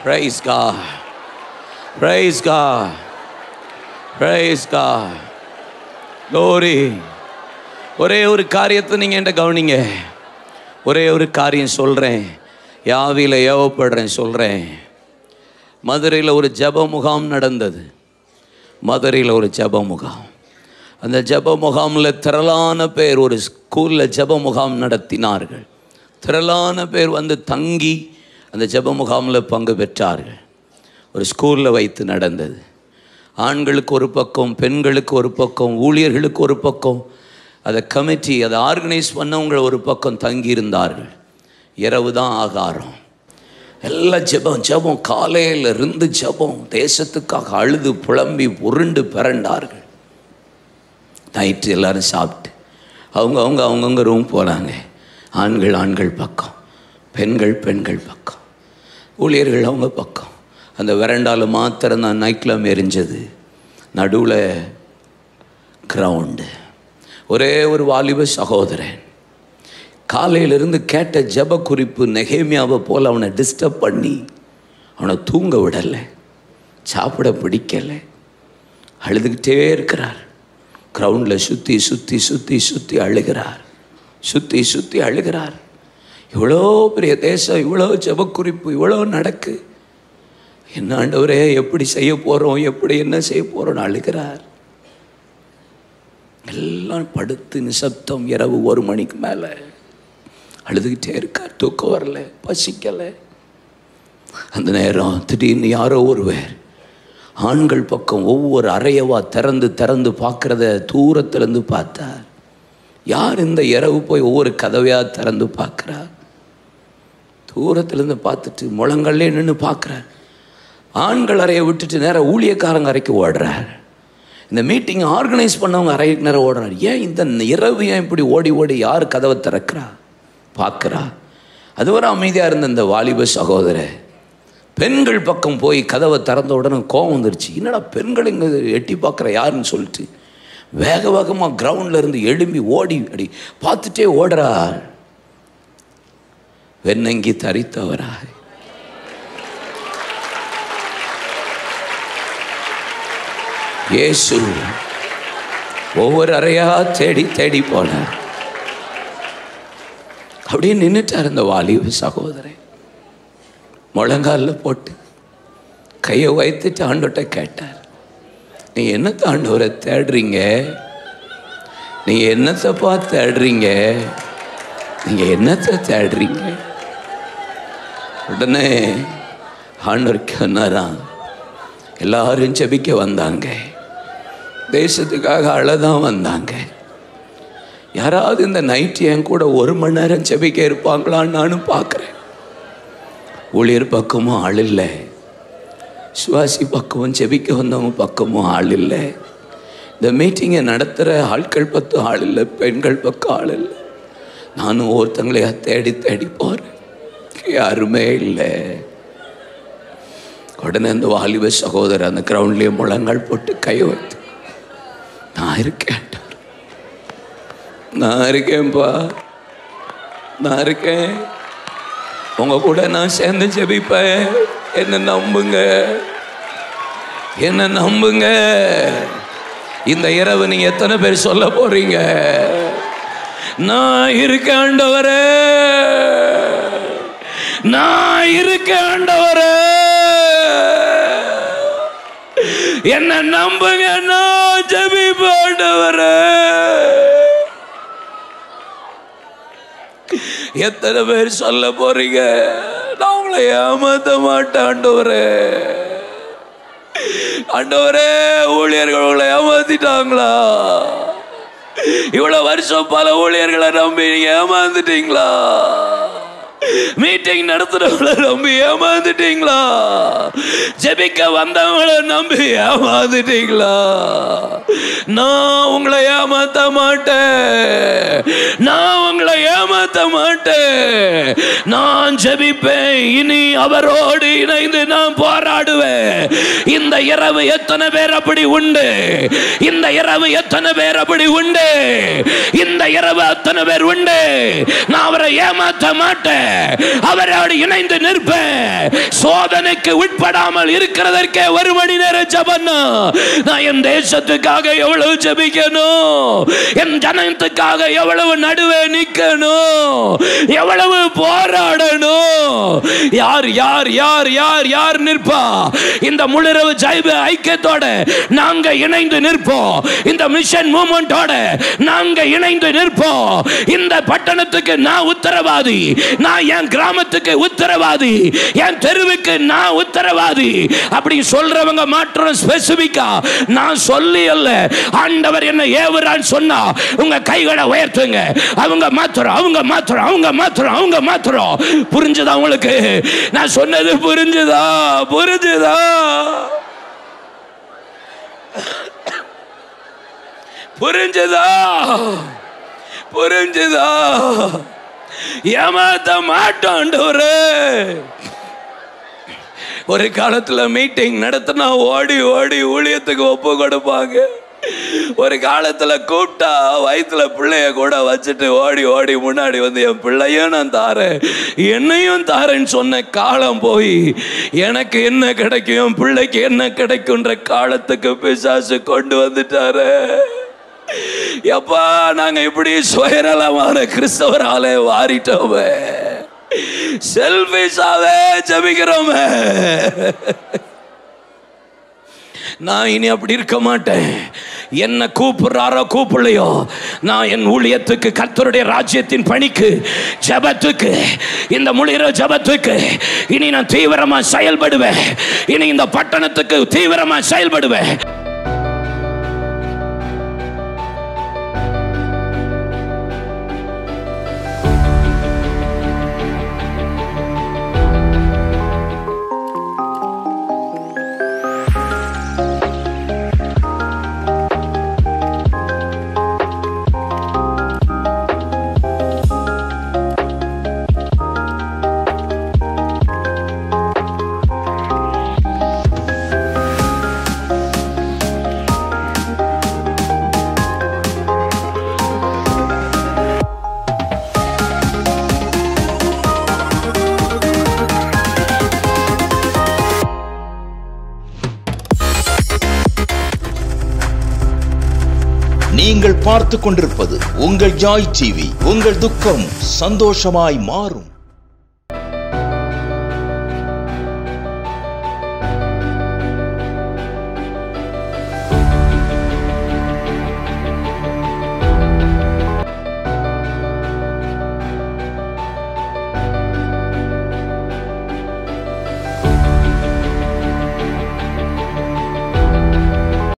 Praise God. Praise God. Praise God. Glory. ஒரே ஒரு காரியத்தை நீங்கள் என்கிட்ட கவனிங்க ஒரே ஒரு காரியம் சொல்கிறேன் யாவியில் ஏவப்படுறேன் சொல்கிறேன் மதுரையில் ஒரு ஜெப முகாம் நடந்தது மதுரையில் ஒரு ஜெப முகாம் அந்த ஜெப முகாமில் திரளான பேர் ஒரு ஸ்கூலில் ஜெப முகாம் நடத்தினார்கள் திரளான பேர் வந்து தங்கி அந்த ஜெப முகாமில் பங்கு பெற்றார்கள் ஒரு ஸ்கூலில் வைத்து நடந்தது ஆண்களுக்கு ஒரு பக்கம் பெண்களுக்கு ஒரு பக்கம் ஊழியர்களுக்கு ஒரு பக்கம் அதை கமிட்டி அதை ஆர்கனைஸ் பண்ணவங்க ஒரு பக்கம் தங்கி இருந்தார்கள் இரவு தான் ஆகாரம் எல்லாம் ஜெபம் ஜெபம் காலையில் இருந்து ஜெபம் தேசத்துக்காக அழுது புலம்பி உருண்டு பிறண்டார்கள் நைட்டு எல்லாரும் சாப்பிட்டு அவங்க அவங்க அவங்கவுங்க ரூம் போகிறாங்க ஆண்கள் ஆண்கள் பக்கம் பெண்கள் பெண்கள் பக்கம் ஊழியர்கள் அவங்க பக்கம் அந்த வெரண்டாவில் மாத்திரம் தான் நைட்லாம் எரிஞ்சது நடுவில் கிரவுண்டு ஒரே ஒரு வாலிப சகோதரன் காலையிலிருந்து கேட்ட ஜெப குறிப்பு நெகேமியாவை போல் அவனை டிஸ்டர்ப் பண்ணி அவனை தூங்க விடலை சாப்பிட பிடிக்கலை அழுதுகிட்டே இருக்கிறார் கிரவுண்டில் சுற்றி சுற்றி சுற்றி சுற்றி அழுகிறார் சுற்றி சுற்றி அழுகிறார் இவ்வளோ பெரிய தேசம் இவ்வளோ ஜெபக்குறிப்பு இவ்வளோ நடக்கு என்ன ஆண்டவரே எப்படி செய்ய போகிறோம் எப்படி என்ன செய்ய போகிறோம்னு அழுகிறார் எல்லாம் படுத்து நிசப்தம் இரவு ஒரு மணிக்கு மேலே அழுதுகிட்டே இருக்கார் தூக்கம் வரல பசிக்கலை அந்த நேரம் திடீர்னு யாரோ ஒருவர் ஆண்கள் பக்கம் ஒவ்வொரு அறையவா திறந்து திறந்து பார்க்குறத தூரத்துலேருந்து பார்த்தார் யார் இந்த இரவு போய் ஒவ்வொரு கதவையாக திறந்து பார்க்குறா தூரத்துலேருந்து பார்த்துட்டு முழங்கல்லே நின்று பார்க்குறார் ஆண்கள் அறையை விட்டுட்டு நேரம் ஊழியக்காரங்க அறைக்கு ஓடுறார் இந்த மீட்டிங் ஆர்கனைஸ் பண்ணவங்க அறைக்கு நேரம் ஓடுறார் ஏன் இந்த இரவு ஏன் இப்படி ஓடி ஓடி யார் கதவை திறக்கிறா பார்க்குறா அதுவரை அமைதியாக இருந்த இந்த வாலிப சகோதரர் பெண்கள் பக்கம் போய் கதவை திறந்த உடனே கோவம் வந்துருச்சு என்னடா பெண்கள் இங்கே எட்டி பார்க்குற யாருன்னு சொல்லிட்டு வேக வேகமாக கிரவுண்டில் இருந்து எழும்பி ஓடி அடி பார்த்துட்டே ஓடுறார் வெண்ணங்கி தரித்தவராய் இயேசு ஒவ்வொரு அறையா தேடி தேடி போனார் அப்படியே நின்றுட்டார் இந்த வாலிப சகோதரன் முழங்காலில் போட்டு கையை வைத்துட்டு ஆண்டோட்ட கேட்டார் நீ என்னத்தை ஆண்டவரை தேடுறீங்க நீங்கள் என்னத்தைப்பா தேடுறீங்க நீங்கள் என்னத்தை தேடுறீங்க உடனே ஆண்டவர் சொன்னாராம் எல்லாரும் ஜெபிக்க வந்தாங்க தேசத்துக்காக அழதான் வந்தாங்க யாராவது இந்த நைட் என் கூட ஒரு மணி நேரம் ஜெபிக்க இருப்பாங்களான்னு நானும் பார்க்குறேன் ஊழியர் பக்கமும் ஆள் இல்லை சுவாசி பக்கமும் ஜெபிக்க வந்தவங்க பக்கமும் ஆள் இல்லை இந்த மீட்டிங்கை நடத்துகிற ஆட்கள் பக்கம் ஆள் இல்லை பெண்கள் பக்கம் ஆள் இல்லை நானும் ஒருத்தங்களையா தேடி தேடி போகிறேன் யாருமே இல்லை உடனே அந்த வாலிப சகோதரர் அந்த கிரவுண்ட்லேயே முழங்கால் போட்டு கை வைத்து நான் இருக்கேன் நான் இருக்கேன்ப்பா நான் இருக்கேன் உங்க கூட நான் சேர்ந்து ஜெபிப்பேன் என்ன நம்புங்க என்ன நம்புங்க இந்த இரவு நீங்க எத்தனை பேர் சொல்ல போறீங்க நான் இருக்கேன் ஆண்டவரே நான் இருக்கேன் ஆண்டவரே என்ன நம்புங்க நான் ஜெபிப்பேன் ஆண்டவரே எத்தனை பேர் சொல்ல போறீங்க நான் உங்களை ஏமாத்த மாட்டேன் ஆண்டவரே ஆண்டவரே ஊழியர்கள் உங்களை ஏமாத்திட்டாங்களா இவ்வளவு வருஷம் பல ஊழியர்களை நம்பி நீங்க ஏமாந்துட்டீங்களா மீட்டிங் நடத்துறவங்கள நம்பி ஏமாந்துட்டீங்களா ஜெபிக்க வந்தவங்கள நம்பி ஏமாந்துட்டீங்களா நான் உங்களை ஏமாத்த மாட்டேன் நான் உங்களை ஏமாத்த மாட்டேன் நான் ஜெபிப்பேன் இனி அவரோடு இணைந்து நான் போராட போராடுவேன் இந்த இரவு எத்தனை பேர் அப்படி உண்டு இந்த இரவு எத்தனை பேர் அப்படி உண்டு இந்த இரவு அத்தனை பேர் உண்டு நான் அவரை ஏமாற்ற மாட்டேன் அவரோடு இணைந்து நிற்பேன் சோதனைக்கு உட்படாமல் இருக்கிறதற்கே ஒரு மணி நேரம் ஜபன்னா நான் என் தேசத்துக்காக எவ்வளவு ஜபிக்கணும் என் ஜனத்துக்காக எவ்வளவு நடுவே நிக்கணும் எவ்வளவு போராடணும் யார் யார் யார் யார் யார் நிற்பா இந்த முழுரவு ஜைப ஐக்கியத்தோட நாங்க இணைந்து நிற்போம் இந்த மிஷன் மூமெண்டோட நாங்க இணைந்து நிற்போம் இந்த பட்டணத்துக்கு நான் உத்தரவாதி நான் என் கிராமத்துக்கு உத்தரவாதி என் தெருவுக்கு நான் உத்தரவாதி அப்படி சொல்றவங்க மாற்றம் ஸ்பெசிபிக்கா நான் சொல்லி அல்ல ஆண்டவர் என்ன ஏவுறான்னு சொன்னா உங்க கைகளை உயர்த்துங்க அவங்க மாத்திரம் அவங்க மாத்திரம் அவங்க மாத்திரம் அவங்க மாத்திரம் புரிஞ்சுதா உங்களுக்கு நான் சொன்னது புரிஞ்சுதா புரிஞ்சுதா புரிஞ்சுதா புரிஞ்சுதா ஏமாத்த மாட்டோண்டவரு ஒரு காலத்துல மீட்டிங் நடத்தினா ஓடி ஓடி ஊழியத்துக்கு ஒப்பு கொடுப்பாங்க ஒரு காலத்துல கூப்பிட்டா வயிற்றுல பிள்ளைய கூட வச்சுட்டு ஓடி ஓடி முன்னாடி வந்து என் பிள்ளையும் நான் தாரேன் என்னையும் தாரேன்னு சொன்ன காலம் போய் எனக்கு என்ன கிடைக்கும் என் பிள்ளைக்கு என்ன கிடைக்குன்ற காலத்துக்கு பிசாசு கொண்டு வந்துட்டாரு எப்பா நாங்க இப்படி சுயநலமான கிறிஸ்தவராலே வாரிட்டோமே செல்பிஷாவே ஜபிக்கிறோமே நான் இனி அப்படி இருக்க மாட்டேன் என்ன கூப்பிடுறாரோ கூப்பிடலையோ நான் என் ஊழியத்துக்கு கர்த்தருடைய ராஜ்யத்தின் பணிக்கு ஜபத்துக்கு இந்த முழிற ஜபத்துக்கு இனி நான் தீவிரமா செயல்படுவேன் இனி இந்த பட்டணத்துக்கு தீவிரமா செயல்படுவேன் நீங்கள் பார்த்து கொண்டிருப்பது உங்கள் ஜாய் டிவி உங்கள் துக்கம் சந்தோஷமாய் மாறும்